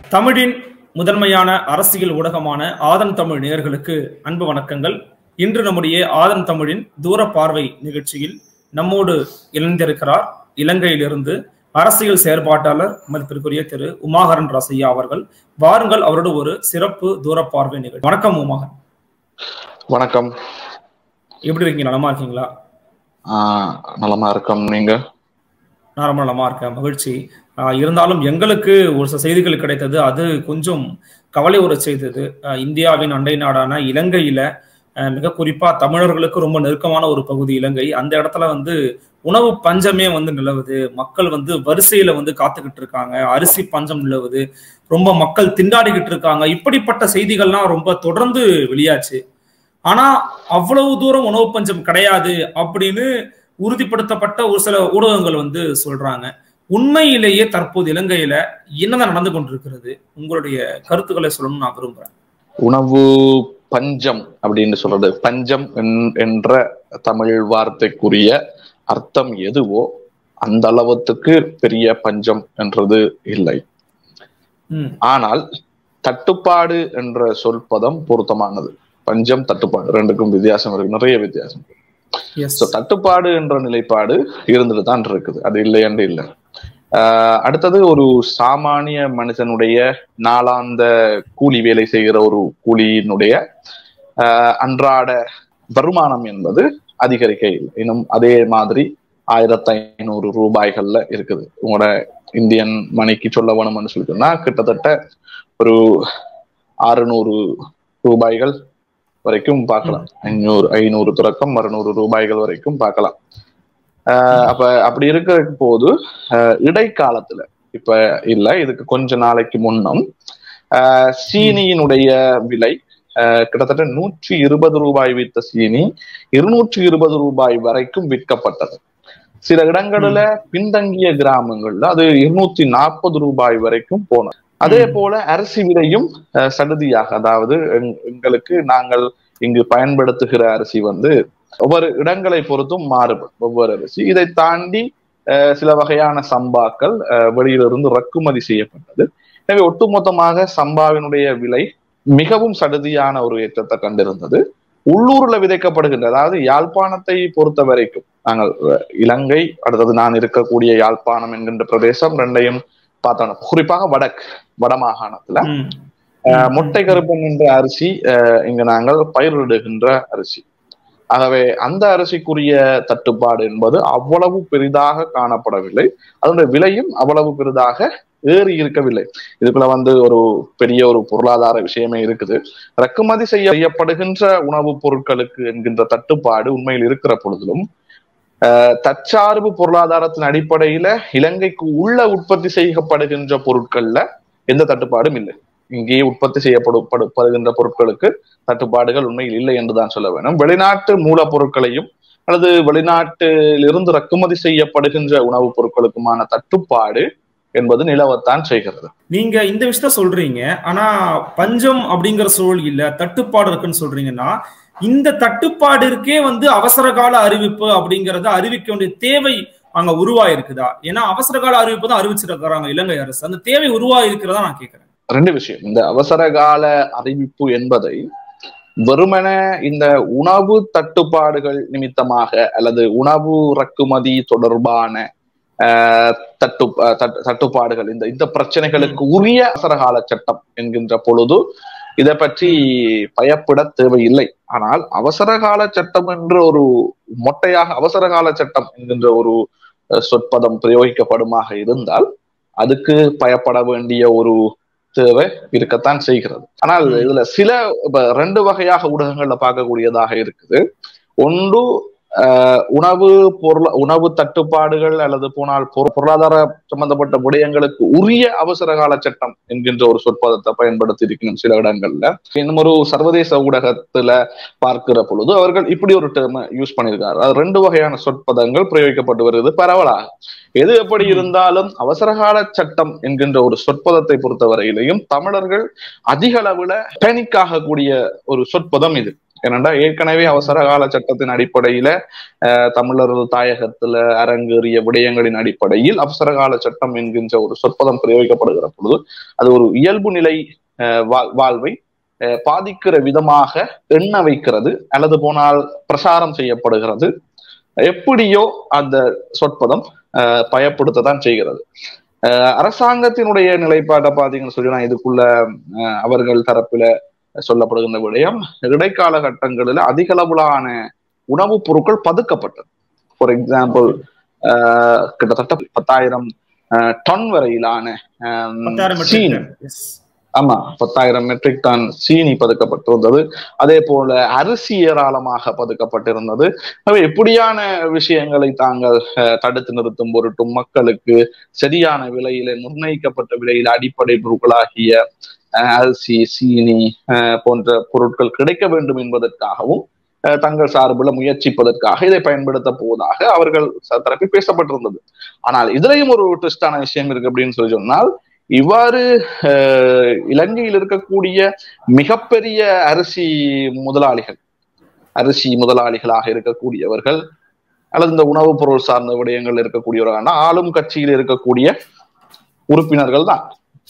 தமிழின் முதன்மையான அரசியல் ஊடகமான ஆதன் தமிழ் நேயர்களுக்கு அன்பு வணக்கங்கள் இன்று நம்முடைய ஆதன் தமிழின் தூர பார்வை நிகழ்ச்சியில் நம்மோடு இணைந்திருக்கிறார் இலங்கையிலிருந்து அரசியல் செயற்பாட்டாளர் மதிப்பிற்குரிய திரு உமாகரன் ரசையா அவர்கள் வாருங்கள் அவரோட ஒரு சிறப்பு தூர பார்வை நிகழ்ச்சி வணக்கம் உமாகரன் வணக்கம் எப்படி இருக்கீங்க நலமா இருக்கீங்களா ஆஹ் நலமா இருக்கோம் நீங்க நான் ரொம்ப நலமா இருக்கேன் மகிழ்ச்சி ஆஹ் இருந்தாலும் எங்களுக்கு ஒரு சில செய்திகள் கிடைத்தது அது கொஞ்சம் கவலை உற செய்தது ஆஹ் இந்தியாவின் அண்டை நாடான இலங்கையில ஆஹ் மிக குறிப்பா தமிழர்களுக்கு ரொம்ப நெருக்கமான ஒரு பகுதி இலங்கை அந்த இடத்துல வந்து உணவு பஞ்சமே வந்து நிலவுது மக்கள் வந்து வரிசையில வந்து காத்துக்கிட்டு இருக்காங்க அரிசி பஞ்சம் நிலவுது ரொம்ப மக்கள் திண்டாடிக்கிட்டு இருக்காங்க இப்படிப்பட்ட செய்திகள்லாம் ரொம்ப தொடர்ந்து வெளியாச்சு ஆனா அவ்வளவு தூரம் உணவு பஞ்சம் கிடையாது அப்படின்னு உறுதிப்படுத்தப்பட்ட ஒரு சில ஊடகங்கள் வந்து சொல்றாங்க உண்மையிலேயே தற்போது இலங்கையில என்னதான் நடந்து கொண்டிருக்கிறது உங்களுடைய கருத்துக்களை சொல்லணும்னு நான் விரும்புறேன் உணவு பஞ்சம் அப்படின்னு சொல்றது பஞ்சம் என்- என்ற தமிழ் வார்த்தைக்குரிய அர்த்தம் எதுவோ அந்த அளவுக்கு பெரிய பஞ்சம் என்றது இல்லை ம் ஆனால் தட்டுப்பாடு என்ற சொல் பதம் பொருத்தமானது பஞ்சம் தட்டுப்பாடு ரெண்டுக்கும் வித்தியாசம் இருக்கு நிறைய வித்தியாசம் இருக்கு. எஸ் So, தட்டுப்பாடு என்ற நிலைப்பாடு இருந்துட்டு தான் இருக்குது அது இல்லை என்று இல்லை ஆஹ் அடுத்தது ஒரு சாமானிய மனுஷனுடைய நாளாந்த கூலி வேலை செய்கிற ஒரு கூலியினுடைய ஆஹ் அன்றாட வருமானம் என்பது அதிகரிக்க இல்லை இன்னும் அதே மாதிரி ஆயிரத்தி ஐநூறு ரூபாய்கள்ல இருக்குது உங்களோட இந்தியன் மணிக்கு சொல்ல வேணும்னு சொல்லி சொன்னா கிட்டத்தட்ட ஒரு அறுநூறு ரூபாய்கள் வரைக்கும் பார்க்கலாம் ஐநூறு ஐநூறு தொடக்கம் அறுநூறு ரூபாய்கள் வரைக்கும் பார்க்கலாம் ஆஹ் அப்ப அப்படி இருக்கிற போது ஆஹ் இடைக்காலத்துல இப்ப இல்ல இதுக்கு கொஞ்ச நாளைக்கு முன்னம் ஆஹ் சீனியினுடைய விலை ஆஹ் கிட்டத்தட்ட நூற்றி இருபது ரூபாய் வித்த சீனி இருநூற்றி இருபது ரூபாய் வரைக்கும் விற்கப்பட்டது சில இடங்கள்ல பின்தங்கிய கிராமங்கள்ல அது இருநூத்தி நாற்பது ரூபாய் வரைக்கும் போனது அதே போல அரிசி விலையும் ஆஹ் சடுதியாக அதாவது எங்- எங்களுக்கு நாங்கள் இங்கு பயன்படுத்துகிற அரிசி வந்து ஒவ்வொரு இடங்களை பொறுத்தும் மாறுபடும் ஒவ்வொரு அரிசி இதை தாண்டி ஆஹ் சில வகையான சம்பாக்கள் ஆஹ் வெளியிலிருந்து இறக்குமதி செய்யப்பட்டது எனவே ஒட்டுமொத்தமாக சம்பாவினுடைய விலை மிகவும் சடுதியான ஒரு ஏற்றத்தை கண்டிருந்தது உள்ளூர்ல விதைக்கப்படுகின்ற அதாவது யாழ்ப்பாணத்தை பொறுத்த வரைக்கும் நாங்கள் அஹ், இலங்கை அடுத்தது நான் இருக்கக்கூடிய யாழ்ப்பாணம் என்கின்ற பிரதேசம் ரெண்டையும் பார்த்தோம் குறிப்பாக வடக்கு வடமாகாணத்துல ம். அஹ், மொட்டை கருப்பன் என்ற அரிசி அஹ், இங்க நாங்கள் பயிரிடுகின்ற அரிசி ஆகவே அந்த அரிசிக்குரிய தட்டுப்பாடு என்பது அவ்வளவு பெரிதாக காணப்படவில்லை அதனுடைய விலையும் அவ்வளவு பெரிதாக ஏறி இருக்கவில்லை இதுக்குள்ள வந்து ஒரு பெரிய ஒரு பொருளாதார விஷயமே இருக்குது இறக்குமதி செய்ய செய்யப்படுகின்ற உணவுப் பொருட்களுக்கு என்கின்ற தட்டுப்பாடு உண்மையில் இருக்கிற பொழுதிலும் அஹ், தற்சார்பு பொருளாதாரத்தின் அடிப்படையில இலங்கைக்கு உள்ள உற்பத்தி செய்யப்படுகின்ற பொருட்கள்ல எந்த தட்டுப்பாடும் இல்லை இங்கே உற்பத்தி செய்யப்படுகின்ற பொருட்களுக்கு தட்டுப்பாடுகள் உண்மையில் இல்லை என்றுதான் சொல்ல வேண்டும் வெளிநாட்டு மூலப்பொருட்களையும் அல்லது வெளிநாட்டிலிருந்து இறக்குமதி செய்யப்படுகின்ற உணவுப் பொருட்களுக்குமான தட்டுப்பாடு என்பது நிலவத்தான் செய்கிறது நீங்க இந்த விஷயத்த சொல்றீங்க ஆனா பஞ்சம் அப்படிங்கிற சூழல் இல்ல தட்டுப்பாடு இருக்குன்னு சொல்றீங்கன்னா இந்த தட்டுப்பாடிற்கே வந்து அவசர கால அறிவிப்பு அப்படிங்கறத அறிவிக்க வேண்டிய தேவை அங்க உருவாயிருக்குதா ஏன்னா அவசர கால அறிவிப்பு தான் அறிவிச்சிருக்கிறாங்க இலங்கை அரசு அந்த தேவை உருவாயிருக்கிறதா நான் கேக்குறேன் ரெண்டு விஷயம் இந்த அவசர கால அறிவிப்பு என்பதை வெறுமன இந்த உணவு தட்டுப்பாடுகள் நிமித்தமாக அல்லது உணவு இறக்குமதி தொடர்பான ஆஹ், தட்டு ஆஹ், தட்டு- தட்டுப்பாடுகள் இந்த இந்த பிரச்சனைகளுக்கு உரிய அவசரகால சட்டம் என்கின்ற பொழுது இதை பற்றி பயப்பட தேவையில்லை ஆனால் அவசரகால சட்டம் என்ற ஒரு மொட்டையாக அவசரகால சட்டம் என்கின்ற ஒரு அஹ், சொற்பதம் பிரயோகிக்கப்படுமாக இருந்தால் அதுக்கு பயப்பட வேண்டிய ஒரு தேவை இருக்கத்தான் செய்கிறது ஆனால் ம். இதுல சில இப்ப ரெண்டு வகையாக ஊடகங்கள்ல பார்க்கக்கூடியதாக இருக்குது ஒன்று ஆஹ், உணவு பொருள் உணவு தட்டுப்பாடுகள் அல்லது போனால் பொரு- பொருளாதார சம்பந்தப்பட்ட விடயங்களுக்கு உரிய அவசர கால சட்டம் என்கின்ற ஒரு சொற்பதத்தை பயன்படுத்தி இருக்கணும் சில இடங்கள்ல இன்னும் ஒரு சர்வதேச ஊடகத்துல பார்க்கிற பொழுது அவர்கள் இப்படி ஒரு டேர்ம் யூஸ் பண்ணியிருக்காரு அது ரெண்டு வகையான சொற்பதங்கள் பிரயோகிக்கப்பட்டு வருகிறது பரவலாக எது எப்படி ம். இருந்தாலும் அவசரகால சட்டம் என்கின்ற ஒரு சொற்பதத்தை பொறுத்தவரையிலையும் தமிழர்கள் அதிக அளவுல பேனிக் ஆகக்கூடிய ஒரு சொற்பதம் இது ஏனென்றா ஏற்கனவே அவசர கால சட்டத்தின் அடிப்படையில அஹ், தமிழர் தாயகத்துல அரங்கேறிய விடயங்களின் அடிப்படையில் அவசர கால சட்டம் என்கின்ற ஒரு சொற்பதம் பிரயோகிக்கப்படுகிற பொழுது அது ஒரு இயல்பு நிலை அஹ், வாழ்- வாழ்வை அஹ், பாதிக்கிற விதமாக எண்ண வைக்கிறது அல்லது போனால் பிரசாரம் செய்யப்படுகிறது எப்படியோ அந்த சொற்பதம் அஹ், பயப்படுத்தத்தான் செய்கிறது அஹ், அரசாங்கத்தினுடைய நிலைப்பாட்டை பாத்தீங்கன்னு சொல்லி நான் இதுக்குள்ள அஹ், அவர்கள் தரப்பில சொல்லப்படுகின்ற விடயம் இடைக்கால கட்டங்களில் அதிகளவிலான உணவுப் பொருட்கள் பதுக்கப்பட்டது ஃபார் எக்ஸாம்பிள் கிட்டத்தட்ட பத்தாயிரம் டன் வரையிலான அஹ், பத்தாயிரம் metric சீனி ton. Yes. ஆமா பத்தாயிரம் மெட்ரிக் டன் சீனி பதுக்கப்பட்டிருந்தது அதே போல அரிசி ஏராளமாக பதுக்கப்பட்டிருந்தது அவை எப்படியான விஷயங்களை தாங்கள் அஹ், தடுத்து நிறுத்தும் பொருட்டும் மக்களுக்கு சரியான விலையில நிர்ணயிக்கப்பட்ட விலையில அடிப்படை பொருட்களாகிய அஹ், அரிசி சீனி அஹ், போன்ற பொருட்கள் கிடைக்க வேண்டும் என்பதற்காகவும் அஹ், தங்கள் சார்பில் முயற்சிப்பதற்காக இதை பயன்படுத்த போவதாக அவர்கள் ச- தரப்பில் பேசப்பட்டிருந்தது ஆனால் இதுலயும் ஒரு ட்விஸ்டான விஷயம் இருக்கு அப்படின்னு சொல்லி சொன்னால் இவ்வாறு அஹ், இலங்கையில் இருக்கக்கூடிய மிகப்பெரிய அரிசி முதலாளிகள் அரிசி முதலாளிகளாக இருக்கக்கூடியவர்கள் அல்லது இந்த உணவுப் பொருள் சார்ந்த விடயங்கள் இருக்கக்கூடியவர்கள் ஆளும் கட்சியில் இருக்கக்கூடிய உறுப்பினர்கள் தான்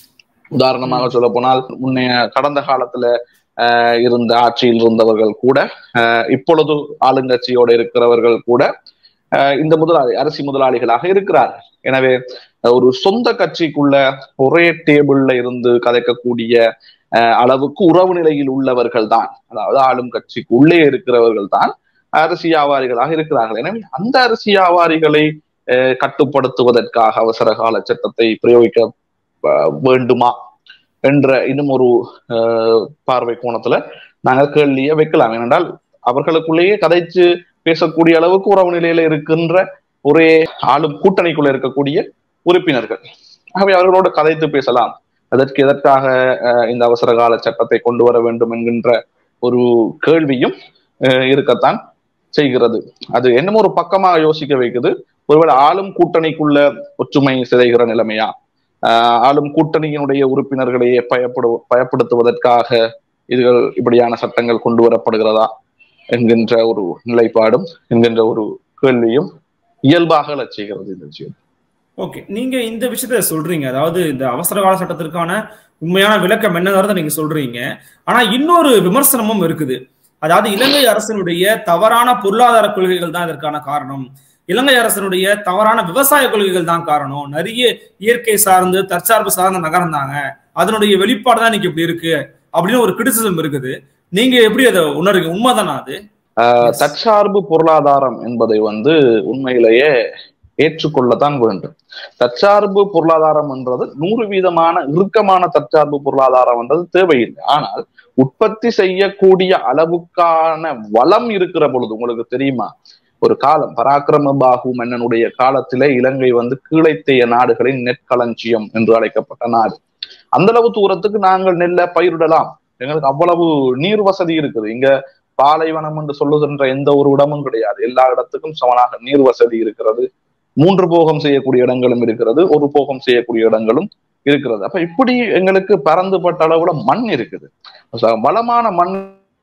உதாரணமாக சொல்ல போனால் முன்னைய கடந்த காலத்துல அஹ், இருந்த ஆட்சியில் இருந்தவர்கள் கூட அஹ், இப்பொழுது ஆளுங்கட்சியோட இருக்கிறவர்கள் கூட அஹ், இந்த முதலாளி அரசி முதலாளிகளாக இருக்கிறார்கள் எனவே ஒரு சொந்த கட்சிக்குள்ள ஒரே டேபிள்ல இருந்து கதைக்கக்கூடிய அஹ், அளவுக்கு உறவு நிலையில் உள்ளவர்கள் தான் அதாவது ஆளும் கட்சிக்கு உள்ளே இருக்கிறவர்கள் தான் அரிசி வியாபாரிகளாக இருக்கிறார்கள் எனவே அந்த அரிசி வியாபாரிகளை அஹ், கட்டுப்படுத்துவதற்காக அவசர கால சட்டத்தை பிரயோகிக்க அஹ், வேண்டுமா என்ற இன்னும் ஒரு அஹ், பார்வை கோணத்துல நாங்கள் கேள்வியை வைக்கலாம் ஏனென்றால் அவர்களுக்குள்ளேயே கதைச்சு பேசக்கூடிய அளவுக்கு உறவு நிலையில இருக்கின்ற ஒரே ஆளும் கூட்டணிக்குள்ள இருக்கக்கூடிய உறுப்பினர்கள் ஆகவே அவர்களோடு கதைத்து பேசலாம் அதற்கு எதற்காக அஹ், இந்த அவசர கால சட்டத்தை கொண்டு வர வேண்டும் என்கின்ற ஒரு கேள்வியும் அஹ், இருக்கத்தான் செய்கிறது அது என்னமோ ஒரு பக்கமாக யோசிக்க வைக்குது ஒருவேளை ஆளும் கூட்டணிக்குள்ள ஒற்றுமை சிதைகிற நிலைமையா ஆஹ் ஆளும் கூட்டணியினுடைய உறுப்பினர்களையே பயப்படு பயப்படுத்துவதற்காக இதுகள் இப்படியான சட்டங்கள் கொண்டு வரப்படுகிறதா என்கின்ற ஒரு நிலைப்பாடும் என்கின்ற ஒரு கேள்வியும் இயல்பாக எழச் செய்கிறது இந்த விஷயம் ஓகே நீங்க இந்த விஷயத்த சொல்றீங்க அதாவது இந்த அவசர கால சட்டத்திற்கான உண்மையான விளக்கம் என்னங்கிறத நீங்க சொல்றீங்க ஆனா இன்னொரு விமர்சனமும் இருக்குது அதாவது இலங்கை அரசினுடைய தவறான பொருளாதார கொள்கைகள் தான் இதற்கான காரணம் இலங்கை அரசினுடைய தவறான விவசாய கொள்கைகள் தான் காரணம் நிறைய இயற்கை சார்ந்து தற்சார்பு சார்ந்து நகர்ந்தாங்க அதனுடைய வெளிப்பாடு தான் இன்னைக்கு இப்படி இருக்கு அப்படின்னு ஒரு கிரிட்டிசிசம் இருக்குது நீங்க எப்படி அதை உணர்றீங்க உண்மைதானா அது Yes. தற்சார்பு பொருளாதாரம் என்பதை வந்து உண்மையிலேயே ஏற்றுக்கொள்ளத்தான் வேண்டும் தற்சார்பு பொருளாதாரம் என்றது நூறு வீதமான இறுக்கமான தற்சார்பு பொருளாதாரம் என்றது தேவையில்லை ஆனால் உற்பத்தி செய்யக்கூடிய அளவுக்கான வளம் இருக்கிற பொழுது உங்களுக்கு தெரியுமா ஒரு காலம் பராக்கிரம பாகு மன்னனுடைய காலத்திலே இலங்கை வந்து கீழைத்தைய நாடுகளின் நெற்களஞ்சியம் என்று அழைக்கப்பட்ட நாடு அந்த அளவு தூரத்துக்கு நாங்கள் நெல்லை பயிரிடலாம் எங்களுக்கு அவ்வளவு நீர் வசதி இருக்குது இங்க பாலைவனம் என்று சொல்லுகின்ற எந்த ஒரு இடமும் கிடையாது எல்லா இடத்துக்கும் சமனாக நீர் வசதி இருக்கிறது மூன்று போகம் செய்யக்கூடிய இடங்களும் இருக்கிறது ஒரு போகம் செய்யக்கூடிய இடங்களும் இருக்கிறது அப்ப இப்படி எங்களுக்கு பறந்துபட்ட அளவுல மண் இருக்குது ச- வளமான மண்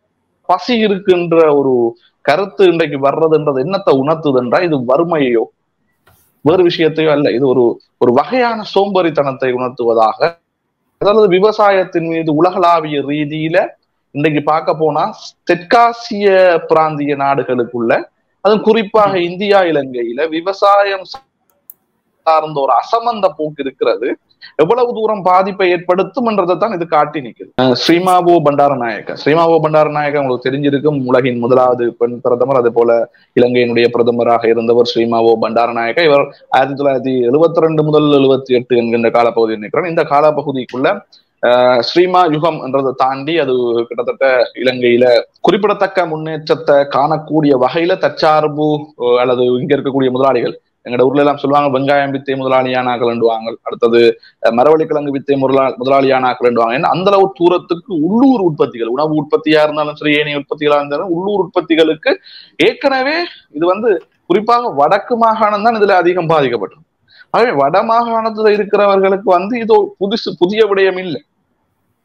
பசி இருக்கின்ற ஒரு கருத்து இன்றைக்கு வர்றதுன்றது என்னத்தை உணர்த்துதுன்றா இது வறுமையோ வேறு விஷயத்தையோ அல்ல இது ஒரு ஒரு வகையான சோம்பேறித்தனத்தை உணர்த்துவதாக அதாவது விவசாயத்தின் மீது உலகளாவிய ரீதியில இன்றைக்கு பார்க்க போனா தெற்காசிய பிராந்திய நாடுகளுக்குள்ள அதுவும் குறிப்பாக இந்தியா இலங்கையில விவசாயம் சார்ந்த ஒரு அசமந்த போக்கு இருக்கிறது எவ்வளவு தூரம் பாதிப்பை ஏற்படுத்தும் என்றதை தான் இது காட்டி நிற்குது அஹ் ஸ்ரீமாவோ பண்டாரநாயக்க ஸ்ரீமாவோ பண்டாரநாயக்க உங்களுக்கு தெரிஞ்சிருக்கும் உலகின் முதலாவது பெண் பிரதமர் அதே போல இலங்கையினுடைய பிரதமராக இருந்தவர் ஸ்ரீமாவோ பண்டாரநாயக்க இவர் ஆயிரத்தி தொள்ளாயிரத்தி எழுபத்தி ரெண்டு முதல் எழுபத்தி எட்டு என்கின்ற காலப்பகுதியில் நிற்கிறார் இந்த காலப்பகுதிக்குள்ள அஹ் ஸ்ரீமா யுகம் என்றதை தாண்டி அது கிட்டத்தட்ட இலங்கையில குறிப்பிடத்தக்க முன்னேற்றத்தை காணக்கூடிய வகையில தற்சார்பு அஹ் அல்லது இங்க இருக்கக்கூடிய முதலாளிகள் எங்கட ஊர்ல எல்லாம் சொல்லுவாங்க வெங்காயம் வித்தை முதலாளியானாக்கள்ண்டுவாங்க அடுத்தது அஹ் மரவள்ளிக்கிழங்கு வித்தை முதலா முதலாளியானாக்கள்ண்டுவாங்க ஏன்னா அந்த அளவு தூரத்துக்கு உள்ளூர் உற்பத்திகள் உணவு உற்பத்தியா இருந்தாலும் சரி ஏனைய உற்பத்திகளா இருந்தாலும் உள்ளூர் உற்பத்திகளுக்கு ஏற்கனவே இது வந்து குறிப்பாக வடக்கு மாகாணம் தான் இதுல அதிகம் பாதிக்கப்பட்டிருக்கு ஆகவே வட மாகாணத்துல இருக்கிறவர்களுக்கு வந்து இது ஒரு புதுசு புதிய விடயம் இல்லை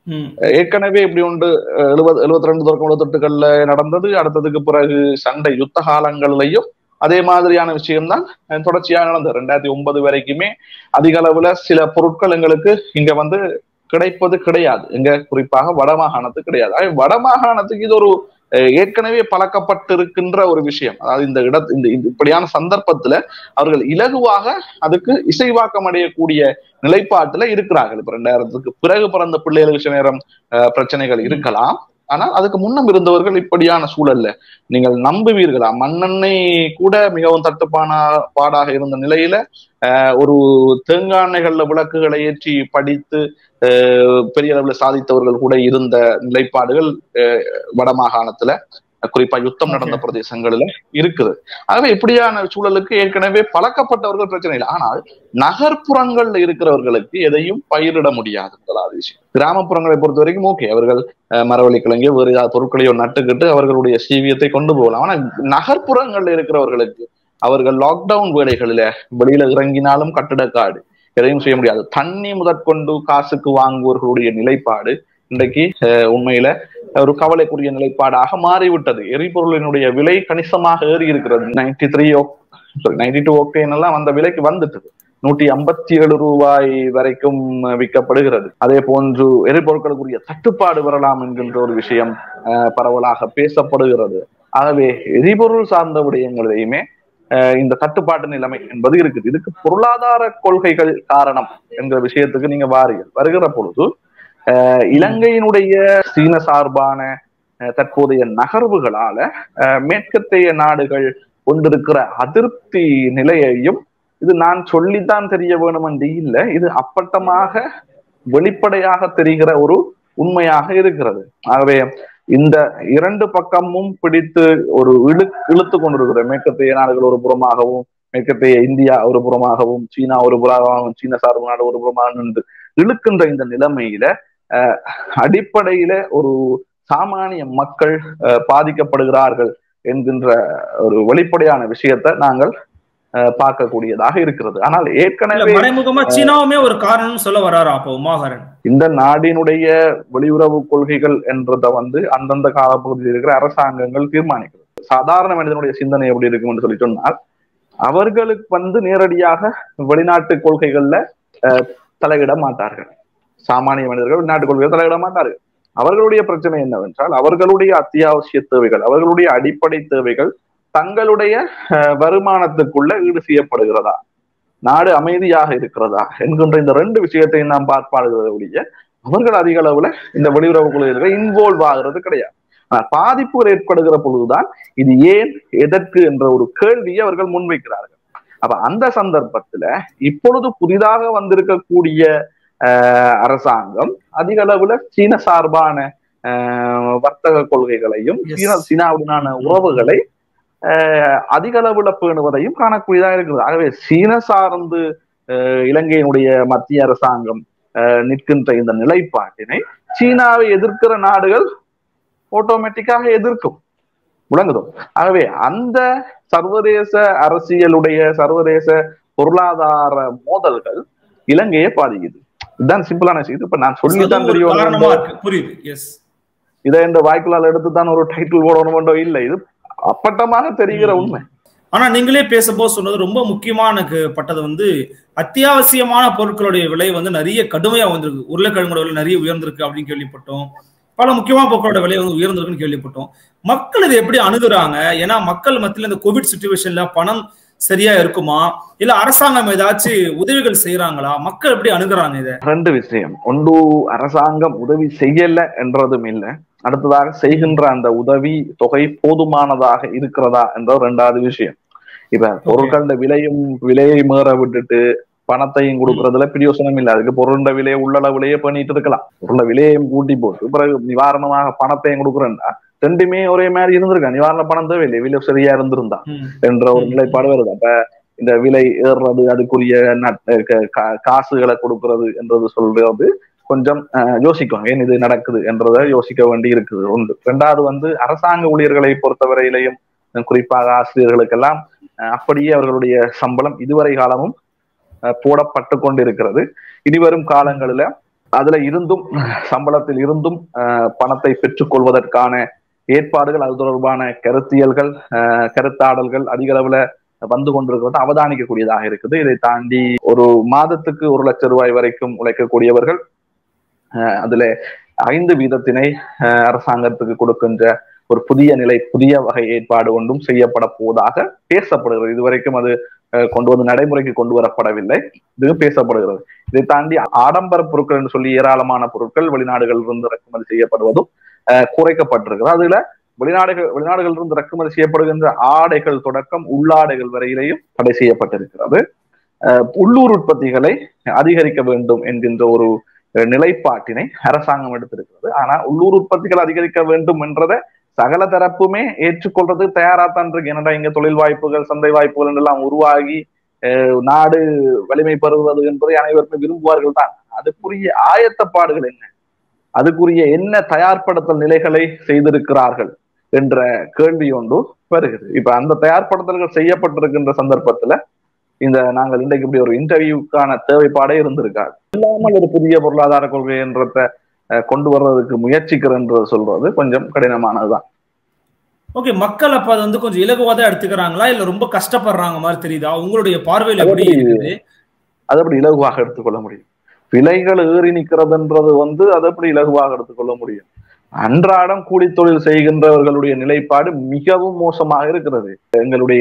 ம் ஏற்கனவே இப்படி ஒன்று எழுபது எழுபத்தி ரெண்டு தொடக்கம் எழுபத்தெட்டுகள்ல நடந்தது அடுத்ததுக்கு பிறகு சண்டை யுத்த காலங்கள்லயும் அதே மாதிரியான விஷயம்தான் அஹ், தொடர்ச்சியாக நடந்தது ரெண்டாயிரத்தி ஒன்பது வரைக்குமே அதிக அளவுல சில பொருட்கள் எங்களுக்கு இங்க வந்து கிடைப்பது கிடையாது எங்க குறிப்பாக வடமாகாணத்துக்கு கிடையாது ஆகவே வடமாகாணத்துக்கு இது ஒரு அஹ், ஏற்கனவே பழக்கப்பட்டிருக்கின்ற ஒரு விஷயம் அதாவது இந்த இட இந்த இந்த இப்படியான சந்தர்ப்பத்துல அவர்கள் இலகுவாக அதுக்கு இசைவாக்கம் அடையக்கூடிய நிலைப்பாட்டுல இருக்கிறார்கள் இப்ப ரெண்டாயிரத்துக்கு பிறகு பிறந்த பிள்ளைகளுக்கு சில நேரம் அஹ், பிரச்சனைகள் இருக்கலாம் ஆனால் அதுக்கு முன்னம் இருந்தவர்கள் இப்படியான சூழல்ல நீங்கள் நம்புவீர்களா மண்ணெண்ணெய் கூட மிகவும் தட்டுப்பான பாடாக இருந்த நிலையில அஹ், ஒரு தேங்காய்கள்ல விளக்குகளை ஏற்றி படித்து அஹ், பெரிய அளவுல சாதித்தவர்கள் கூட இருந்த நிலைப்பாடுகள் அஹ், வடமாகாணத்துல குறிப்பா யுத்தம் நடந்த Okay. பிரதேசங்களில இருக்குது ஆகவே இப்படியான சூழலுக்கு ஏற்கனவே பழக்கப்பட்டவர்கள் பிரச்சனை இல்லை ஆனால் நகர்ப்புறங்கள்ல இருக்கிறவர்களுக்கு எதையும் பயிரிட முடியாது முதலாவது விஷயம் கிராமப்புறங்களை பொறுத்த வரைக்கும் ஓகே அவர்கள் அஹ், மரவள்ளி கிழங்கையோ வேறு ஏதாவது பொருட்களையோ நட்டுக்கிட்டு அவர்களுடைய சீவியத்தை கொண்டு போகலாம் ஆனா நகர்ப்புறங்கள்ல இருக்கிறவர்களுக்கு அவர்கள் லாக்டவுன் வேலைகளில வெளியில இறங்கினாலும் கட்டிடக்காடு எதையும் செய்ய முடியாது தண்ணி முதற்கொண்டு காசுக்கு வாங்குவவர்களுடைய நிலைப்பாடு இன்றைக்கு அஹ், உண்மையில ஒரு கவலைக்குரிய நிலைப்பாடாக மாறிவிட்டது எரிபொருளினுடைய விலை கணிசமாக ஏறி இருக்கிறது நைன்டி த்ரீ நைன்டி டூ ஓகேன் எல்லாம் அந்த விலைக்கு வந்துட்டது நூற்றி ஐம்பத்தி ஏழு ரூபாய் வரைக்கும் விற்கப்படுகிறது அதே போன்று எரிபொருட்களுக்குரிய தட்டுப்பாடு வரலாம் என்கின்ற ஒரு விஷயம் அஹ், பரவலாக பேசப்படுகிறது ஆகவே எரிபொருள் சார்ந்த விடயங்களையுமே அஹ், இந்த தட்டுப்பாட்டு நிலைமை என்பது இருக்குது இதுக்கு பொருளாதார கொள்கைகள் காரணம் என்கிற விஷயத்துக்கு நீங்க வாருங்கள் வருகிற பொழுது அஹ், இலங்கையினுடைய சீன சார்பான அஹ், தற்போதைய நகர்வுகளால அஹ், மேற்கத்தைய நாடுகள் கொண்டிருக்கிற அதிருப்தி நிலையையும் இது நான் சொல்லித்தான் தெரிய வேணும் என்று இல்லை இது அப்பட்டமாக வெளிப்படையாக தெரிகிற ஒரு உண்மையாக இருக்கிறது ஆகவே இந்த இரண்டு பக்கமும் பிடித்து ஒரு இழு இழுத்து கொண்டிருக்கிற மேற்கத்தைய நாடுகள் ஒரு புறமாகவும் மேற்கத்தைய இந்தியா ஒரு புறமாகவும் சீனா ஒரு புறமாகவும் சீன சார்பு நாடு ஒரு புறமாக நின்று இழுக்கின்ற இந்த நிலைமையில அஹ், அடிப்படையில ஒரு சாமானிய மக்கள் அஹ், பாதிக்கப்படுகிறார்கள் என்கின்ற ஒரு வெளிப்படையான விஷயத்தை நாங்கள் அஹ், பார்க்கக்கூடியதாக இருக்கிறது ஆனால் இல்ல ஏற்கனவே மறைமுகமா சீனாவுமே ஒரு காரணம் சொல்ல வராரா அப்போ உமாகரன் இந்த நாடினுடைய வெளியுறவு கொள்கைகள் என்றதை வந்து அந்தந்த காலப்பகுதியில் இருக்கிற அரசாங்கங்கள் தீர்மானிக்கிறது சாதாரண மனிதனுடைய சிந்தனை எப்படி இருக்கும் என்று சொல்லி சொன்னால் அவர்களுக்கு வந்து நேரடியாக வெளிநாட்டு கொள்கைகள்ல அஹ், தலையிட மாட்டார்கள் சாமானிய மனிதர்கள் வெளிநாட்டு கொள்கைகள் தலையிட மாட்டார்கள் அவர்களுடைய பிரச்சனை என்னவென்றால் அவர்களுடைய அத்தியாவசிய தேவைகள் அவர்களுடைய அடிப்படை தேவைகள் தங்களுடைய அஹ், வருமானத்துக்குள்ள ஈடு செய்யப்படுகிறதா நாடு அமைதியாக இருக்கிறதா என்கின்ற இந்த ரெண்டு விஷயத்தையும் நாம் பார்ப்பாடுகிறத ஒழிய அவர்கள் அதிக அளவுல இந்த வெளியுறவு கொள்கைகளை இன்வால்வ் ஆகிறது கிடையாது ஆனா பாதிப்பு ஏற்படுகிற பொழுதுதான் இது ஏன் எதற்கு என்ற ஒரு கேள்வியை அவர்கள் முன்வைக்கிறார்கள் அப்ப அந்த சந்தர்ப்பத்துல இப்பொழுது புதிதாக வந்திருக்கக்கூடிய ஆஹ், அரசாங்கம் அதிக அளவுல சீன சார்பான ஆஹ், வர்த்தக கொள்கைகளையும் Yes. சீன சீனாவுடனான உறவுகளை ஆஹ், அதிக அளவுல பேணுவதையும் காணக்கூடியதாக இருக்கிறது ஆகவே சீன சார்ந்து ஆஹ், இலங்கையினுடைய மத்திய அரசாங்கம் ஆஹ், நிற்கின்ற இந்த நிலைப்பாட்டினை சீனாவை எதிர்க்கிற நாடுகள் ஆட்டோமேட்டிக்காக எதிர்க்கும் விளங்குதோ ஆகவே அந்த சர்வதேச அரசியலுடைய சர்வதேச பொருளாதார மோதல்கள் இலங்கையை பாதிக்குது இதுதான் சிம்பிளான விஷயம் இது இப்ப நான் சொல்லித்தான் அது ஒரு தெரியும் காரணமா இருக்கு புரியுது எஸ் இதை இந்த வாய்க்குள்ளால் எடுத்து தான் ஒரு டைட்டில் போடணுமோ இல்லை இது அப்பட்டமாக தெரிகிற ம். உண்மை ஆனா நீங்களே பேசும்போது சொன்னது ரொம்ப முக்கியமான எனக்கு பட்டது வந்து அத்தியாவசியமான பொருட்களுடைய விலை வந்து நிறைய கடுமையா வந்திருக்கு உருளைக்கிழங்கோட விலை நிறைய உயர்ந்திருக்கு அப்படின்னு கேள்விப்பட்டோம் பல முக்கியமான பொருட்களோட விலை வந்து உயர்ந்திருக்குன்னு கேள்விப்பட்டோம் மக்கள் இதை எப்படி அணுகுறாங்க ஏன்னா மக்கள் மத்தியில இந்த கோவிட் சுச்சுவேஷன்ல பணம் சரியா இருக்குமா இல்ல அரசாங்கம் ஏதாச்சும் உதவிகள் செய்யறாங்களா மக்கள் எப்படி அணுகுறாங்க இதை ரெண்டு விஷயம் ஒன்று அரசாங்கம் உதவி செய்யல என்றதும் இல்லை அடுத்ததாக செய்கின்ற அந்த உதவி தொகை போதுமானதாக இருக்கிறதா என்ற ஒரு ரெண்டாவது விஷயம் இப்ப பொருட்களோட விலையும் விலையை மீற விட்டுட்டு பணத்தையும் கொடுக்கறதுல பிரியோசனம் இல்லை அதுக்கு பொருளோட விலையை உள்ளளவுலயே பண்ணிட்டு இருக்கலாம் பொருளோட விலையையும் கூட்டி போட்டு பிறகு நிவாரணமாக பணத்தையும் கொடுக்குறேன்டா ரெண்டுமே ஒரே மாதிரி இருந்திருக்கா நிவாரண பணம் தேவையில்லை விலை சரியா இருந்திருந்தா ம். என்ற ஒரு ம். நிலைப்பாடு வருது அப்ப இந்த விலை ஏறுறது அதுக்குரிய நட்- க- கா- காசுகளை கொடுக்கறது என்றது சொல்றது கொஞ்சம் அஹ், யோசிக்கும் ஏன் இது நடக்குது என்றதை யோசிக்க வேண்டி இருக்குது ஒன்று ரெண்டாவது வந்து அரசாங்க ஊழியர்களை பொறுத்தவரையிலையும் அஹ், குறிப்பாக ஆசிரியர்களுக்கெல்லாம் அஹ், அப்படியே அவர்களுடைய சம்பளம் இதுவரை காலமும் அஹ், போடப்பட்டு கொண்டிருக்கிறது இனிவரும் காலங்களில அதுல இருந்தும் சம்பளத்தில் இருந்தும் பணத்தை பெற்றுக்கொள்வதற்கான ஏற்பாடுகள் அது தொடர்பான கருத்தியல்கள் கருத்தாடல்கள் அதிக அளவுல வந்து கொண்டிருக்கிறது அவதானிக்கக்கூடியதாக இருக்குது இதை தாண்டி ஒரு மாதத்துக்கு ஒரு லட்சம் ரூபாய் வரைக்கும் உழைக்கக்கூடியவர்கள் அதுல ஐந்து வீதத்தினை அரசாங்கத்துக்கு கொடுக்கின்ற ஒரு புதிய நிலை புதிய வகை ஏற்பாடு ஒன்றும் செய்யப்பட போவதாக பேசப்படுகிறது இதுவரைக்கும் அது கொண்டு வந்து நடைமுறைக்கு கொண்டு வரப்படவில்லை இது பேசப்படுகிறது இதை தாண்டி ஆடம்பர பொருட்கள் என்று சொல்லி ஏராளமான பொருட்கள் வெளிநாடுகளில் இருந்து இறக்குமதி செய்யப்படுவதும் குறைக்கப்பட்டிருக்கிறது அதுல வெளிநாடுகள் வெளிநாடுகளில் இருந்து இறக்குமதி செய்யப்படுகின்ற ஆடைகள் தொடக்கம் உள்ளாடைகள் வரையிலையும் தடை செய்யப்பட்டிருக்கிறது உள்ளூர் உற்பத்திகளை அதிகரிக்க வேண்டும் என்கின்ற ஒரு நிலைப்பாட்டினை அரசாங்கம் எடுத்திருக்கிறது ஆனா உள்ளூர் உற்பத்திகள் அதிகரிக்க வேண்டும் என்றதை சகல தரப்புமே ஏற்றுக்கொள்றது தயாராத்தான் இருக்கு என்னடா இங்க தொழில் வாய்ப்புகள் சந்தை வாய்ப்புகள் எல்லாம் உருவாகி நாடு வலிமை பெறுவது என்பதை அனைவருமே விரும்புவார்கள் தான் அதுக்குரிய ஆயத்தப்பாடுகள் என்ன அதுக்குரிய என்ன தயார்படுத்தல் நிலைகளை செய்திருக்கிறார்கள் என்ற கேள்வி ஒன்று வருகிறது இப்ப அந்த தயார்படுத்தல்கள் செய்யப்பட்டிருக்கின்ற சந்தர்ப்பத்துல இந்த நாங்கள் இன்றைக்கு இப்படி ஒரு இன்டர்வியூக்கான தேவைப்பாடே இருந்திருக்காது இல்லாமல் ஒரு புதிய பொருளாதார கொள்கை என்றத கொண்டு வர்றதுக்கு முயற்சிக்கிறன்ற சொல்றது கொஞ்சம் கடினமானதுதான் ஓகே மக்கள் அப்ப அது வந்து கொஞ்சம் இலகுவா தான் எடுத்துக்கிறாங்களா இல்ல ரொம்ப கஷ்டப்படுறாங்க மாதிரி தெரியுதா உங்களுடைய பார்வையில் எப்படி இருக்குது அது அப்படி இலகுவாக எடுத்துக்கொள்ள முடியும் விலைகள் ஏறி நிற்கிறதுன்றது வந்து அதை எப்படி இலகுவாக எடுத்துக்கொள்ள முடியும் அன்றாடம் கூலி தொழில் செய்கின்றவர்களுடைய நிலைப்பாடு மிகவும் மோசமாக இருக்கிறது எங்களுடைய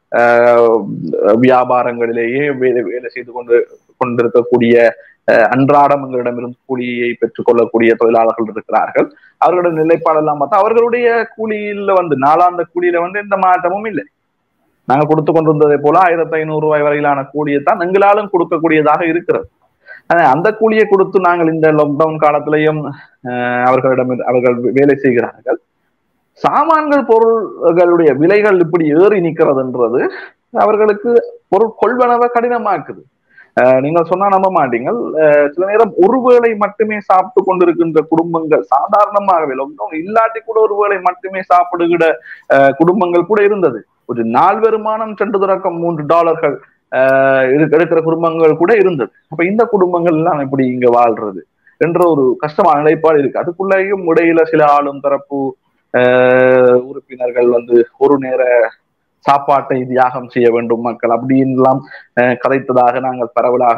வியாபாரங்களிலேயே வேலை வேலை செய்து கொண்டு கொண்டிருக்கக்கூடிய அன்றாடம் எங்களிடமிருந்து கூலியை பெற்றுக்கொள்ளக்கூடிய தொழிலாளர்கள் இருக்கிறார்கள் அவர்களுடைய நிலைப்பாடெல்லாம் பார்த்தா அவர்களுடைய கூலியில வந்து நாளாந்த கூலியில வந்து எந்த மாற்றமும் இல்லை நாங்க கொடுத்து கொண்டிருந்ததை போல ஆயிரத்தி ஐநூறு ரூபாய் வரையிலான கூலியை தான் எங்களாலும் கொடுக்கக்கூடியதாக இருக்கிறது அந்த கூலியை கொடுத்து நாங்கள் இந்த லாக்டவுன் காலத்திலையும் அவர்களிடம் அவர்கள் வேலை செய்கிறார்கள் சாமான்கள் பொருள்களுடைய விலைகள் இப்படி ஏறி நிற்கிறதுன்றது அவர்களுக்கு பொருள் கொள்வனவை கடினமாக்குது நீங்கள் சொன்னா நம்ப மாட்டீங்கள் சில நேரம் ஒரு வேளை மட்டுமே சாப்பிட்டு கொண்டிருக்கின்ற குடும்பங்கள் சாதாரணமாகவே லாக்டவுன் இல்லாட்டி கூட ஒரு வேளை மட்டுமே சாப்பிடுகிற குடும்பங்கள் கூட இருந்தது ஒரு நாள் வருமானம் சென்று தொடக்கம் மூன்று டாலர்கள் எடுக்கிற குடும்பங்கள் கூட இருந்தது அப்ப இந்த குடும்பங்கள் எல்லாம் இப்படி இங்க வாழ்றது என்ற ஒரு கஷ்டமான நிலைப்பாடு இருக்கு அதுக்குள்ளேயும் இடையில சில ஆளும் தரப்பு உறுப்பினர்கள் வந்து ஒரு நேர சாப்பாட்டை தியாகம் செய்ய வேண்டும் மக்கள் அப்படின்லாம் கதைத்ததாக நாங்கள் பரவலாக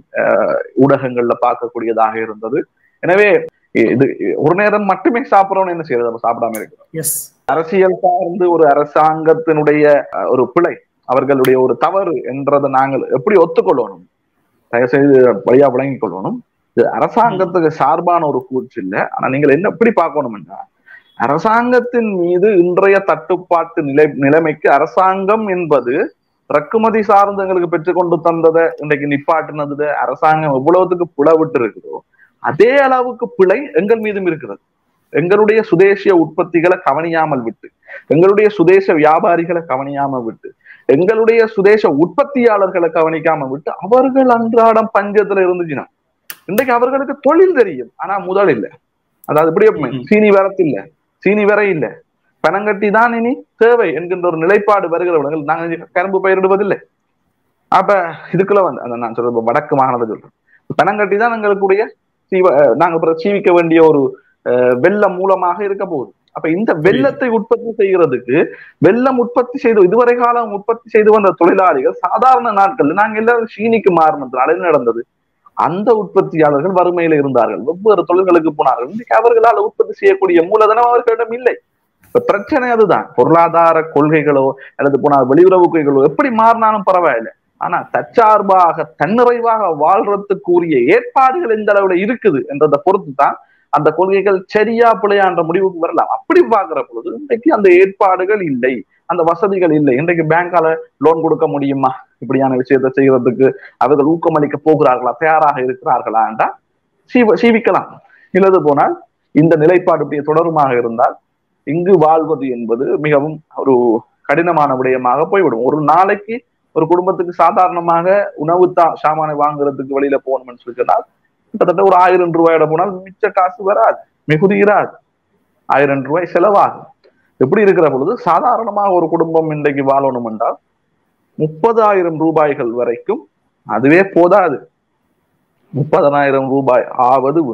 ஊடகங்கள்ல பார்க்கக்கூடியதாக இருந்தது எனவே இது ஒரு நேரம் மட்டுமே சாப்பிடறோம்னு என்ன செய்யறது நம்ம சாப்பிடாம இருக்கிறோம் அரசியல் சார்ந்து ஒரு அரசாங்கத்தினுடைய ஒரு பிழை அவர்களுடைய ஒரு தவறு என்றதை நாங்கள் எப்படி ஒத்துக்கொள்ளணும் தயவுசெய்து வழியா விளங்கிக் கொள்ளணும் இது அரசாங்கத்துக்கு சார்பான ஒரு கூற்று இல்லை ஆனா நீங்கள் என்ன எப்படி பார்க்கணும்னா அரசாங்கத்தின் மீது இன்றைய தட்டுப்பாட்டு நிலை நிலைமைக்கு அரசாங்கம் என்பது இறக்குமதி சார்ந்து எங்களுக்கு பெற்றுக்கொண்டு தந்ததை இன்றைக்கு நிப்பாட்டினது அரசாங்கம் எவ்வளவுக்கு பிளவிட்டு இருக்குதோ அதே அளவுக்கு பிழை எங்கள் மீதும் இருக்கிறது எங்களுடைய சுதேசிய உற்பத்திகளை கவனியாமல் விட்டு எங்களுடைய சுதேச வியாபாரிகளை கவனியாமல் விட்டு எங்களுடைய சுதேச உற்பத்தியாளர்களை கவனிக்காம விட்டு அவர்கள் அன்றாடம் பஞ்சத்துல இருந்துச்சுன்னா இன்றைக்கு அவர்களுக்கு தொழில் தெரியும் ஆனா முதல் இல்லை அதாவது இப்படி சீனி வரத்து இல்ல சீனி வரை இல்ல பணங்கட்டி தான் இனி தேவை என்கின்ற ஒரு நிலைப்பாடு வருகிறவர்கள் நாங்க கரும்பு பயிரிடுவதில்லை அப்ப இதுக்குள்ள வந்து அந்த நான் சொல்றது வடக்கு மாகாணத்தை சொல்றேன் பணங்கட்டி தான் எங்களுக்குடைய சீவ நாங்க அப்புறம் சீவிக்க வேண்டிய ஒரு வெள்ளம் மூலமாக இருக்க போகுது அப்ப இந்த வெள்ளத்தை உற்பத்தி செய்யறதுக்கு வெள்ளம் உற்பத்தி செய்து இதுவரை காலம் உற்பத்தி செய்து வந்த தொழிலாளிகள் சாதாரண நாட்கள்ல நாங்க எல்லாரும் சீனிக்கு மாறினதுனால என்ன நடந்தது அந்த உற்பத்தியாளர்கள் வறுமையில இருந்தார்கள் வெவ்வேறு தொழில்களுக்கு போனார்கள் இன்னைக்கு அவர்களால் உற்பத்தி செய்யக்கூடிய மூலதனம் அவர்களிடம் இல்லை இப்ப பிரச்சனை அதுதான் பொருளாதார கொள்கைகளோ அல்லது போனால் வெளியுறவு கொள்கைகளோ எப்படி மாறினாலும் பரவாயில்லை ஆனா தற்சார்பாக தன்னிறைவாக வாழ்றதுக்குரிய ஏற்பாடுகள் எந்த அளவுல இருக்குது என்றதை பொறுத்து தான் அந்த கொள்கைகள் சரியா பிள்ளையான்ற முடிவுக்கு வரலாம் அப்படி பாக்குற பொழுது இன்றைக்கு அந்த ஏற்பாடுகள் இல்லை அந்த வசதிகள் இல்லை இன்றைக்கு பேங்கால லோன் கொடுக்க முடியுமா இப்படியான விஷயத்தை செய்யறதுக்கு அவர்கள் ஊக்கமளிக்க போகிறார்களா தயாராக இருக்கிறார்களாண்டா சீவ சீவிக்கலாம் இல்லது போனால் இந்த நிலைப்பாடு இப்படி தொடருமாக இருந்தால் இங்கு வாழ்வது என்பது மிகவும் ஒரு கடினமான விடயமாக போய்விடும் ஒரு நாளைக்கு ஒரு குடும்பத்துக்கு சாதாரணமாக உணவு தான் சாமானை வாங்குறதுக்கு வெளியில போகணும்னு சொல்லி சொன்னால் கிட்டத்தட்ட ஒரு ஆயிரம் ரூபாயோட போனால் மிச்ச காசு வராது மிகுதியிராது ஆயிரம் ரூபாய் செலவாகும் எப்படி இருக்கிற பொழுது சாதாரணமாக ஒரு குடும்பம் இன்றைக்கு வாழணும் என்றால் முப்பதாயிரம் ரூபாய்கள் வரைக்கும் அதுவே போதாது முப்பதனாயிரம் ரூபாய் ஆவது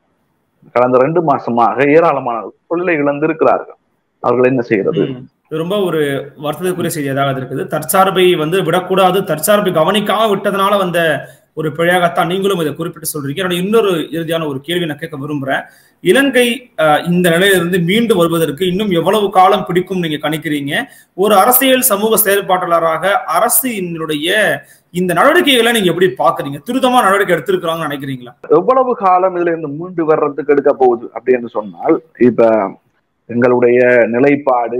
கடந்த ரெண்டு மாசமாக ஏராளமான தொழிலை இழந்திருக்கிறார்கள் அவர்கள் என்ன செய்யறது ம். இது ரொம்ப ஒரு வருத்தத்துக்குரிய செய்தியாக இருக்குது தற்சார்பை வந்து விடக்கூடாது தற்சார்பை கவனிக்காம விட்டதுனால வந்த ஒரு பிழையாகத்தான் நீங்களும் இதை குறிப்பிட்டு சொல்றீங்க என்னோட இன்னொரு இறுதியான ஒரு கேள்வி நான் கேட்க விரும்புறேன் இலங்கை அஹ், இந்த நிலையிலிருந்து மீண்டு வருவதற்கு இன்னும் எவ்வளவு காலம் பிடிக்கும் நீங்க கணிக்கிறீங்க ஒரு அரசியல் சமூக செயல்பாட்டாளராக அரசினுடைய இந்த நடவடிக்கைகளை நீங்க எப்படி பாக்குறீங்க துரிதமா நடவடிக்கை எடுத்திருக்கிறாங்கன்னு நினைக்கிறீங்களா எவ்வளவு காலம் இதுல இருந்து மீண்டு வர்றதுக்கு எடுக்க போகுது அப்படின்னு சொன்னால் இப்ப எங்களுடைய நிலைப்பாடு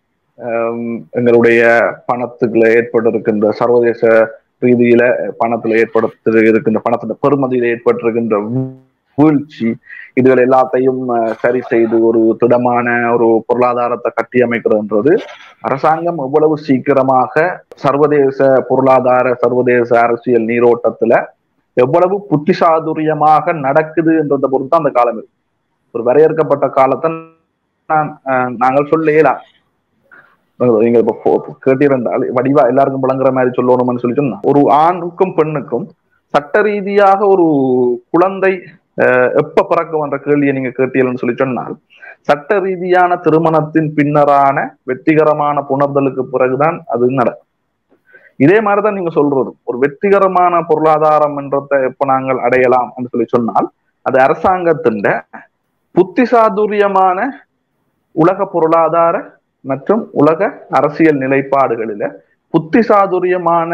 ஆம், எங்களுடைய பணத்துக்குள்ள ஏற்பட்டிருக்கின்ற சர்வதேச ரீதியில பணத்துல ஏற்படுத்த இருக்கின்ற பணத்துல பெருமதியில ஏற்பட்டிருக்கின்ற வீழ்ச்சி இதுகள் எல்லாத்தையும் அஹ், சரி செய்து ஒரு திடமான ஒரு பொருளாதாரத்தை கட்டியமைக்கிறதுன்றது அரசாங்கம் எவ்வளவு சீக்கிரமாக சர்வதேச பொருளாதார சர்வதேச அரசியல் நீரோட்டத்துல எவ்வளவு புத்திசாதுரியமாக நடக்குது என்றதை பொறுத்து அந்த காலம் இருக்கு ஒரு வரையறுக்கப்பட்ட காலத்தை நான் அஹ், நாங்கள் சொல்ல இயலாம் நீங்க இப்ப போ- கேட்டிருந்தால் வடிவா எல்லாருக்கும் விளங்குற மாதிரி சொல்லணும்னு சொல்லி சொன்னா ஒரு ஆணுக்கும் பெண்ணுக்கும் சட்ட ரீதியாக ஒரு குழந்தை அஹ், எப்ப பிறக்கும் என்ற கேள்வியை நீங்க கேட்டீங்கன்னு சொல்லி சொன்னால் சட்ட ரீதியான திருமணத்தின் பின்னரான வெற்றிகரமான புணர்தலுக்கு பிறகுதான் அது நடக்கும் இதே மாதிரிதான் நீங்க சொல்றது ஒரு வெற்றிகரமான பொருளாதாரம் என்றதை எப்ப நாங்கள் அடையலாம் என்று சொல்லி சொன்னால் அது அரசாங்கத்தின் புத்திசாதுரியமான உலக பொருளாதார மற்றும் உலக அரசியல் நிலைப்பாடுகளில புத்திசாதுரியமான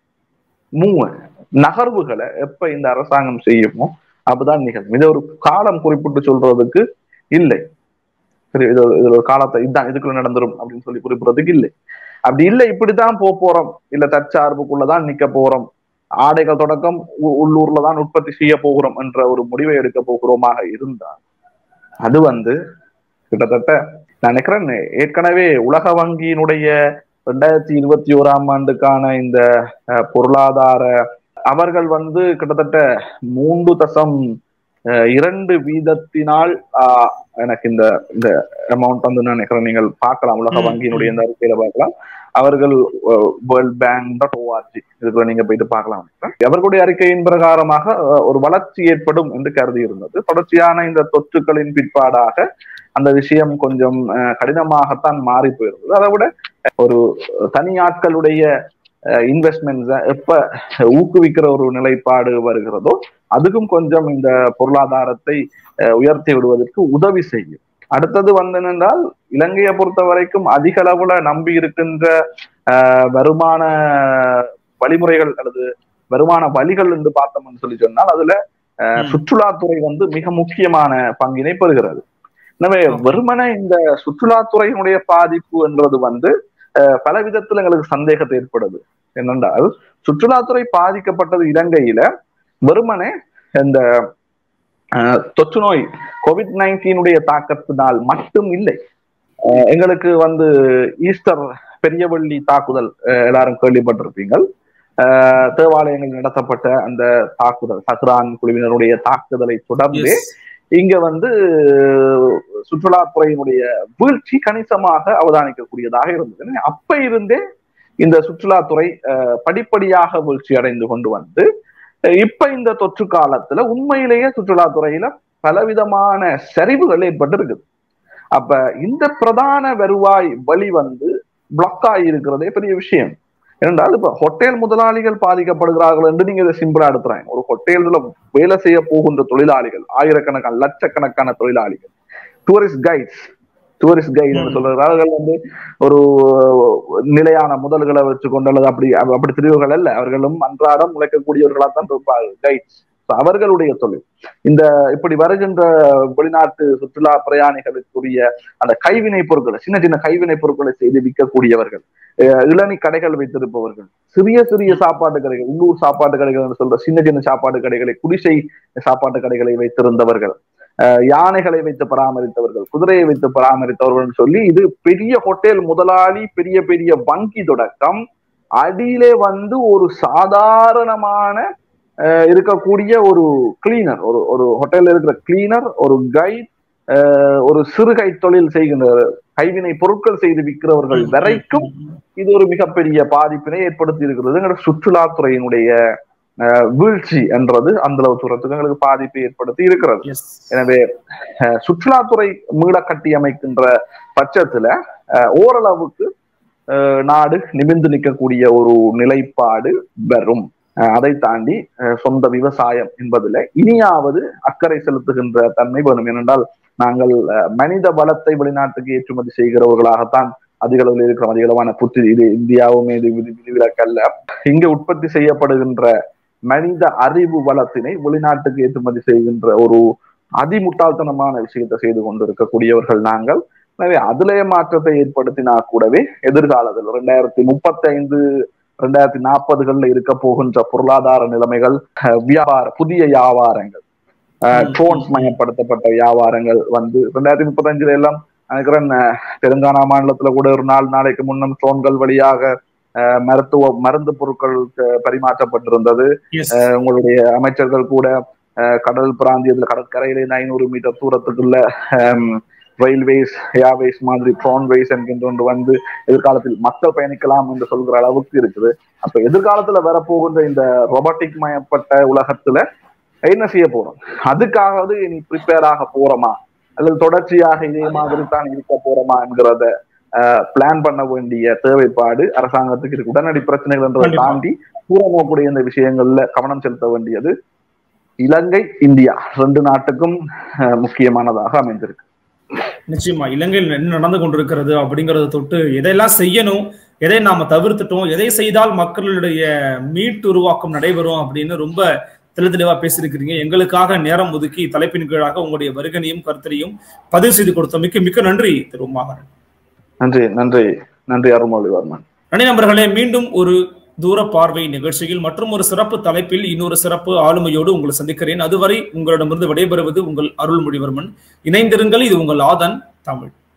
மூ நகர்வுகளை எப்ப இந்த அரசாங்கம் செய்யுமோ அப்பதான் நிகழும் இதை ஒரு காலம் குறிப்பிட்டு சொல்றதுக்கு இல்லை சரி இது ஒரு- இது ஒரு காலத்தை இதுதான் இதுக்குள்ள நடந்துரும் அப்படின்னு சொல்லி குறிப்பிடுறதுக்கு இல்லை அப்படி இல்லை இப்படித்தான் போக போறோம் இல்ல தற்சார்புக்குள்ளதான் நிக்க போறோம் ஆடைகள் தொடக்கம் உ- உள்ளூர்ல தான் உற்பத்தி செய்ய போகிறோம் என்ற ஒரு முடிவை எடுக்க போகிறோமாக இருந்தால் அது வந்து கிட்டத்தட்ட நான் நினைக்கிறேன் ஏற்கனவே உலக வங்கியினுடைய ரெண்டாயிரத்தி இருபத்தி ஓராம் ஆண்டுக்கான இந்த அஹ், பொருளாதார அவர்கள் வந்து கிட்டத்தட்ட மூன்று தசம் அஹ், இரண்டு வீதத்தினால் ஆஹ், எனக்கு இந்த இந்த அமௌண்ட் வந்து நான் நினைக்கிறேன் நீங்கள் பார்க்கலாம் உலக ம், வங்கியினுடைய இந்த அறிக்கையில பார்க்கலாம் அவர்கள் வேர்ல்ட் பேங்க் டாட் ஓஆர்ஜி இதுக்குள்ள நீங்க போயிட்டு பார்க்கலாம் நினைக்கிறேன். அவர்களுடைய அறிக்கையின் பிரகாரமாக அஹ், ஒரு வளர்ச்சி ஏற்படும் என்று கருதி இருந்தது தொடர்ச்சியான இந்த தொற்றுக்களின் பிற்பாடாக அந்த விஷயம் கொஞ்சம் அஹ், கடினமாகத்தான் மாறி போயிருந்தது அதை விட ஒரு தனியாட்களுடைய இன்வெஸ்ட்மெண்ட்ஸ எப்ப ஊக்குவிக்கிற ஒரு நிலைப்பாடு வருகிறதோ அதுக்கும் கொஞ்சம் இந்த பொருளாதாரத்தை அஹ், உயர்த்தி விடுவதற்கு உதவி செய்யும் அடுத்தது வந்து என்னென்றால் இலங்கையை பொறுத்த வரைக்கும் அதிக அளவுல நம்பி இருக்கின்ற அஹ், வருமான வழிமுறைகள் அல்லது வருமான வழிகள் என்று பார்த்தோம்னு சொல்லி சொன்னால் அதுல அஹ், ம். சுற்றுலாத்துறை வந்து மிக முக்கியமான பங்கினை பெறுகிறது எனவே Okay. வெறுமனே இந்த சுற்றுலாத்துறையினுடைய பாதிப்பு என்றது வந்து அஹ், பல விதத்துல எங்களுக்கு சந்தேகத்தை ஏற்படுது என்னென்றால் சுற்றுலாத்துறை பாதிக்கப்பட்டது இலங்கையில வெறுமனே இந்த அஹ், தொற்று நோய் கோவிட் நைன்டீனுடைய தாக்கத்தினால் மட்டும் இல்லை அஹ், எங்களுக்கு வந்து ஈஸ்டர் பெரியவள்ளி தாக்குதல் அஹ், எல்லாரும் கேள்விப்பட்டிருப்பீங்கள் அஹ், தேவாலயங்கள் நடத்தப்பட்ட அந்த தாக்குதல் சஹ்ரான் குழுவினருடைய தாக்குதலை தொடர்ந்து Yes. இங்க வந்து சுற்றுலாத்துறையினுடைய வீழ்ச்சி கணிசமாக அவதானிக்கக்கூடியதாக இருந்தது எனவே அப்ப இருந்தே இந்த சுற்றுலாத்துறை அஹ், படிப்படியாக வீழ்ச்சி அடைந்து கொண்டு வந்து அஹ், இப்ப இந்த தொற்று காலத்துல உண்மையிலேயே சுற்றுலாத்துறையில பலவிதமான சரிவுகள் ஏற்பட்டு இருக்குது அப்ப இந்த பிரதான வருவாய் வழி வந்து பிளாக் ஆகி இருக்கிறதே பெரிய விஷயம் ஏனென்றால் இப்ப ஹோட்டல் முதலாளிகள் பாதிக்கப்படுகிறார்கள் என்று நீங்க இதை சிம்பிளா எடுத்துறாங்க ஒரு ஹோட்டல்ல வேலை செய்ய போகின்ற தொழிலாளிகள் ஆயிரக்கணக்கான லட்சக்கணக்கான தொழிலாளிகள் டூரிஸ்ட் கைட்ஸ் டூரிஸ்ட் கைடு ம். சொல்றார்கள் வந்து ஒரு நிலையான முதல்களை வச்சுக்கொண்டு அல்லது அப்படி அப்படி தெரிவுகள் அல்ல அவர்களும் அன்றாடம் உழைக்கக்கூடியவர்களா தான் இருப்பார்கள் கைட்ஸ் அவர்களுடைய தொழில் இந்த இப்படி வருகின்ற வெளிநாட்டு சுற்றுலா பிரயாணிகளுக்குரிய அந்த கைவினை பொருட்களை சின்ன சின்ன கைவினை பொருட்களை செய்து விற்கக்கூடியவர்கள் அஹ் இளநீ கடைகள் வைத்திருப்பவர்கள் சிறிய சிறிய சாப்பாட்டு கடைகள் உள்ளூர் சாப்பாட்டு கடைகள் என்று சொல்ற சின்ன சின்ன சாப்பாட்டு கடைகளை குடிசை சாப்பாட்டு கடைகளை வைத்திருந்தவர்கள் அஹ் யானைகளை வைத்து பராமரித்தவர்கள் குதிரையை வைத்து பராமரித்தவர்கள் சொல்லி இது பெரிய ஹோட்டல் முதலாளி பெரிய பெரிய வங்கி தொடக்கம் அடியிலே வந்து ஒரு சாதாரணமான அஹ், இருக்கக்கூடிய ஒரு கிளீனர் ஒரு ஒரு ஹோட்டல்ல இருக்கிற கிளீனர் ஒரு கைட் ஒரு சிறு கை தொழில் செய்கின்ற கைவினை பொருட்கள் செய்து விற்கிறவர்கள் வரைக்கும் இது ஒரு மிகப்பெரிய பாதிப்பினை ஏற்படுத்தி இருக்கிறது எங்களோட சுற்றுலாத்துறையினுடைய அஹ், வீழ்ச்சி என்றது அந்த அளவு தூரத்துக்கு எங்களுக்கு பாதிப்பை ஏற்படுத்தி இருக்கிறது எஸ் எனவே அஹ், சுற்றுலாத்துறை மீள கட்டியமைக்கின்ற பட்சத்துல அஹ், ஓரளவுக்கு அஹ், நாடு நிமிர்ந்து நிற்கக்கூடிய ஒரு நிலைப்பாடு வரும் அஹ், அதை தாண்டி அஹ், சொந்த விவசாயம் என்பதில் இனியாவது அக்கறை செலுத்துகின்ற தன்மை வேணும் ஏனென்றால் நாங்கள் அஹ், மனித வளத்தை வெளிநாட்டுக்கு ஏற்றுமதி செய்கிறவர்களாகத்தான் அதிக அளவில் இருக்கிறோம் அதிக அளவான புத்தி இது இந்தியாவுமே இது விதி விதிவிலக்கல்ல இங்க உற்பத்தி செய்யப்படுகின்ற மனித அறிவு வளத்தினை வெளிநாட்டுக்கு ஏற்றுமதி செய்கின்ற ஒரு அதிமுட்டாள்தனமான விஷயத்தை செய்து கொண்டிருக்கக்கூடியவர்கள் நாங்கள் எனவே அதிலேயே மாற்றத்தை ஏற்படுத்தினா கூடவே எதிர்காலத்தில் ரெண்டாயிரத்தி முப்பத்தி ஐந்து ரெண்டாயிரத்தி நாற்பதுகள்ல இருக்க போகின்ற பொருளாதார நிலைமைகள் அஹ், வியாபார புதிய வியாபாரங்கள் ம். ட்ரோன்ஸ் மயப்படுத்தப்பட்ட வியாபாரங்கள் வந்து ரெண்டாயிரத்தி முப்பத்தஞ்சுல எல்லாம் நினைக்கிறேன் அஹ், தெலுங்கானா மாநிலத்துல கூட ஒரு நாலு நாளைக்கு முன்னம் ட்ரோன்கள் வழியாக அஹ், மருத்துவ மருந்து பொருட்கள் அஹ், பரிமாற்றப்பட்டிருந்தது எஸ் அஹ் உங்களுடைய அமைச்சர்கள் கூட அஹ், கடல் பிராந்தியத்தில் கடற்கரையிலே ஐநூறு மீட்டர் தூரத்துக்குள்ள ரயில்வேஸ் ஏர்வேஸ் மாதிரி ட்ரோன்வேஸ் என்கின்ற ஒன்று வந்து எதிர்காலத்தில் மக்கள் பயணிக்கலாம் என்று சொல்கிற அளவுக்கு இருக்குது அப்ப எதிர்காலத்துல வரப்போகின்ற இந்த ரொபோட்டிக் மயப்பட்ட உலகத்துல என்ன செய்ய போறோம் அதுக்காகவது இனி ப்ரிப்பேர் ஆக போறோமா அல்லது தொடர்ச்சியாக இதே மாதிரி தான் இருக்க போறோமா என்கிறத பிளான் பண்ண வேண்டிய தேவைப்பாடு அரசாங்கத்துக்கு இருக்கு உடனடி பிரச்சனைகள் என்றதை கண்டிப்பா. தாண்டி கூறக்கூடிய இந்த விஷயங்கள்ல கவனம் செலுத்த வேண்டியது இலங்கை இந்தியா ரெண்டு நாட்டுக்கும் அஹ், முக்கியமானதாக அமைந்திருக்கு நிச்சயமா இலங்கையில் என்ன நடந்து கொண்டிருக்கிறது அப்படிங்கறத தொட்டு எதையெல்லாம் செய்யணும் எதை நாம தவிர்த்துட்டோம் எதை செய்தால் மக்களுடைய மீட்டுருவாக்கம் நடைபெறும் அப்படின்னு ரொம்ப தெளி தெளிவா பேசியிருக்கிறீங்க எங்களுக்காக நேரம் ஒதுக்கி தலைப்பின் கீழாக உங்களுடைய வருகனையும் கருத்தரையும் பதிவு செய்து கொடுத்தமைக்கு மிக்க நன்றி திரு உமாகரன் நன்றி நன்றி நன்றி அருள்மொழிவர்மன் நன்றி நண்பர்களே மீண்டும் ஒரு தூர பார்வை நிகழ்ச்சியில் மற்றும் ஒரு சிறப்பு தலைப்பில் இன்னொரு சிறப்பு ஆளுமையோடு உங்களை சந்திக்கிறேன் அதுவரை உங்களிடமிருந்து விடைபெறுவது உங்கள் அருள்மொழிவர்மன் இணைந்திருங்கள் இது உங்கள் ஆதன் தமிழ்